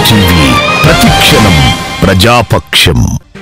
TV ప్రతిక్షణం ప్రజాపక్షం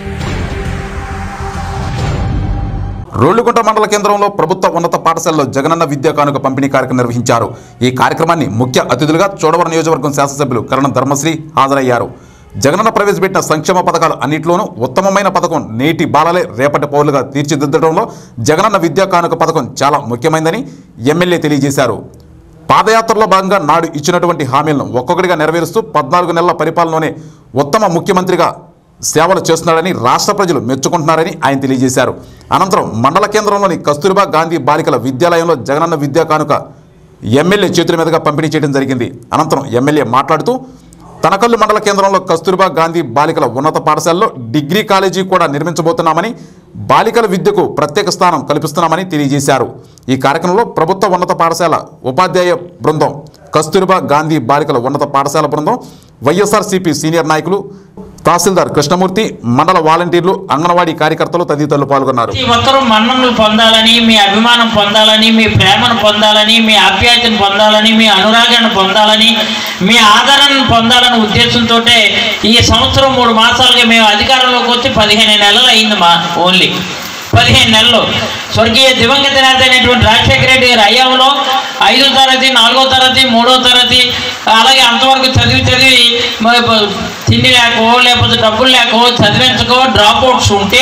రోళ్లుగుంట మండల కేంద్రంలో ప్రభుత్వ ఉన్నత పాఠశాలలో జగనన్న విద్యా కానుక పంపిణీ కార్యక్రమం నిర్వహించారు ఈ కార్యక్రమాన్ని ముఖ్య అతిథులుగా చోడవరం నియోజకవర్గం శాసనసభ్యులు కరణం ధర్మశ్రీ హాజరయ్యారు జగనన్న ప్రవేశపెట్టిన సంక్షేమ పథకాలు అన్నింటిలోనూ ఉత్తమమైన పథకం నేటి బాలలే రేపటి పౌరులుగా తీర్చిదిద్దడంలో జగనన్న విద్యా కానుక పథకం చాలా ముఖ్యమైనదని ఎమ్మెల్యే తెలియజేశారు పాదయాత్రలో భాగంగా నాడు ఇచ్చినటువంటి హామీలను ఒక్కొక్కటిగా నెరవేరుస్తూ పద్నాలుగు నెలల పరిపాలనలోనే ఉత్తమ ముఖ్యమంత్రిగా సేవలు చేస్తున్నాడని రాష్ట్ర ప్రజలు మెచ్చుకుంటున్నారని ఆయన తెలియజేశారు అనంతరం మండల కేంద్రంలోని కస్తూరిబా గాంధీ బాలికల విద్యాలయంలో జగనన్న విద్యా కానుక ఎమ్మెల్యే చేతుల మీదుగా పంపిణీ చేయడం జరిగింది అనంతరం ఎమ్మెల్యే మాట్లాడుతూ తనకల్లు మండల కేంద్రంలో కస్తూరిబా గాంధీ బాలికల ఉన్నత పాఠశాలలో డిగ్రీ కాలేజీ కూడా నిర్మించబోతున్నామని బాలికల విద్యకు ప్రత్యేక స్థానం కల్పిస్తున్నామని తెలియజేశారు ఈ కార్యక్రమంలో ప్రభుత్వ ఉన్నత పాఠశాల ఉపాధ్యాయ బృందం కస్తూరిబా గాంధీ బాలికల ఉన్నత పాఠశాల బృందం వైఎస్ఆర్సీపీ సీనియర్ నాయకులు తహసీల్దార్ కృష్ణమూర్తి మండల వాలంటీర్లు అంగన్వాడీ కార్యకర్తలు తదితరులు పాల్గొన్నారు ప్రతి ఒక్కరూ మన్ననలు పొందాలని మీ అభిమానం పొందాలని మీ ప్రేమను పొందాలని మీ ఆప్యాయతను పొందాలని మీ అనురాగాన్ని పొందాలని మీ ఆదరణను పొందాలనే ఉద్దేశంతో ఈ సంవత్సరం మూడు మాసాలుగా మేము అధికారంలోకి వచ్చి పదిహేను నెలలు అయింది మా ఓన్లీ పదిహేను నెలలు స్వర్గీయ దివంగత నేత అయినటువంటి రాజశేఖర రెడ్డి గారి అయ్యంలో ఐదో తరగతి నాలుగో తరగతి మూడో తరగతి అలాగే అంతవరకు చదివి చదివి మరి ప- తిండి లేకో లేకపోతే డబ్బులు లేకో చదివించకో డ్రాప్ అవుట్స్ ఉంటే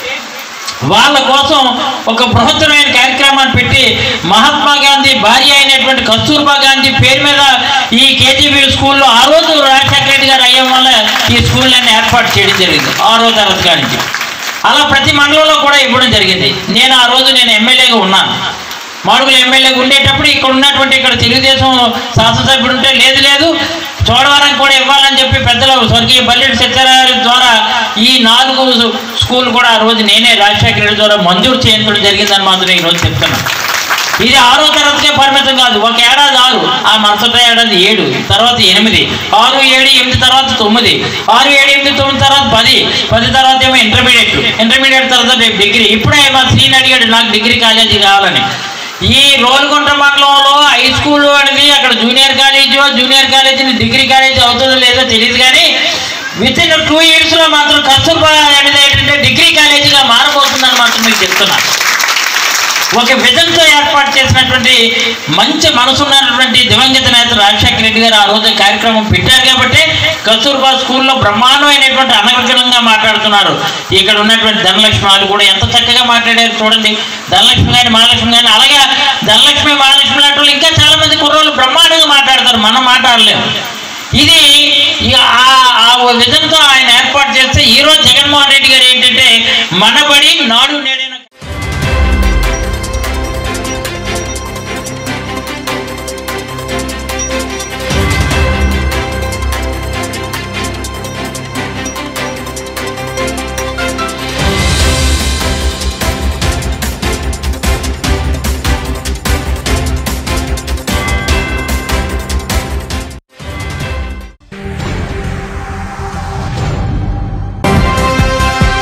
వాళ్ళ కోసం ఒక బృహత్తరమైన కార్యక్రమాన్ని పెట్టి మహాత్మా గాంధీ భార్య అయినటువంటి కస్తూర్బా గాంధీ పేరు మీద ఈ కేజీబీ స్కూల్లో ఆ రోజు రాజశేఖర రెడ్డి గారు అయ్యడం వల్ల ఈ స్కూళ్ళని ఏర్పాటు చేయడం జరిగింది ఆరో తరగతి కాడి నుంచి అలా ప్రతి మండలంలో కూడా ఇవ్వడం జరిగింది నేను ఆ రోజు నేను ఎమ్మెల్యేగా ఉన్నాను మాడుగుల ఎమ్మెల్యేగా ఉండేటప్పుడు ఇక్కడ ఉన్నటువంటి ఇక్కడ తెలుగుదేశం శాసనసభ్యుడు ఉంటే లేదు లేదు చోడవరం కూడా ఇవ్వాలని చెప్పి పెద్దలు స్వర్గీయ బల్లెడి సత్యనారాయణ ద్వారా ఈ నాలుగు స్కూల్ కూడా ఆ రోజు నేనే రాజశేఖర రెడ్డి ద్వారా మంజూరు చేయించడం జరిగిందని మాత్రం ఈ రోజు చెప్తున్నాను ఇది ఆరో తరగతికే పరిమితం కాదు ఒక ఏడాది ఆరు ఆ మరుసటి ఏడాది ఏడు తర్వాత ఎనిమిది ఆరు ఏడు ఎనిమిది తర్వాత తొమ్మిది ఆరు ఏడు ఎనిమిది తొమ్మిది తర్వాత పది పది తర్వాత ఏమో ఇంటర్మీడియట్ ఇంటర్మీడియట్ తర్వాత రేపు డిగ్రీ ఇప్పుడే మా శ్రీని అడిగాడు నాకు డిగ్రీ కాలేజీ కావాలని ఈ రోలుగుంట మండలంలో హై స్కూల్ అనేది అక్కడ జూనియర్ కాలేజీ జూనియర్ కాలేజీని డిగ్రీ కాలేజీ అవుతుందో లేదో తెలియదు కానీ విత్ ఇన్ టూ ఇయర్స్ లో మాత్రం కస్తూర్బా అనేది ఏంటంటే డిగ్రీ కాలేజీగా మారబోతుందని మాత్రం మీకు చెప్తున్నాను ఒక విజన్తో ఏర్పాటు చేసినటువంటి మంచి మనసున్నటువంటి దివంగత నేత రాజశేఖర రెడ్డి గారు ఆ రోజు కార్యక్రమం పెట్టారు కాబట్టి కస్తూర్బా స్కూల్లో బ్రహ్మాండమైనటువంటి అనర్గళంగా మాట్లాడుతున్నారు ఇక్కడ ఉన్నటువంటి ధనలక్ష్మి వాళ్ళు కూడా ఎంత చక్కగా మాట్లాడారు చూడండి ధనలక్ష్మి గాని మహాలక్ష్మి గాని అలాగే ధనలక్ష్మి మహాలక్ష్మి లాంటి వాళ్ళు ఇంకా చాలా మంది కుర్రోళ్ళు బ్రహ్మాండంగా మాట్లాడతారు మనం మాట్లాడలేము ఇది ఇక ఆ- ఆ విధంతో ఆయన ఏర్పాటు చేస్తే ఈ రోజు జగన్మోహన్ రెడ్డి గారు ఏంటంటే మనబడి నాడు నేడైన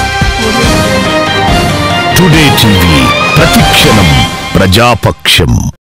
టుడే టీవీ ప్రతిక్షణం ప్రజాపక్షం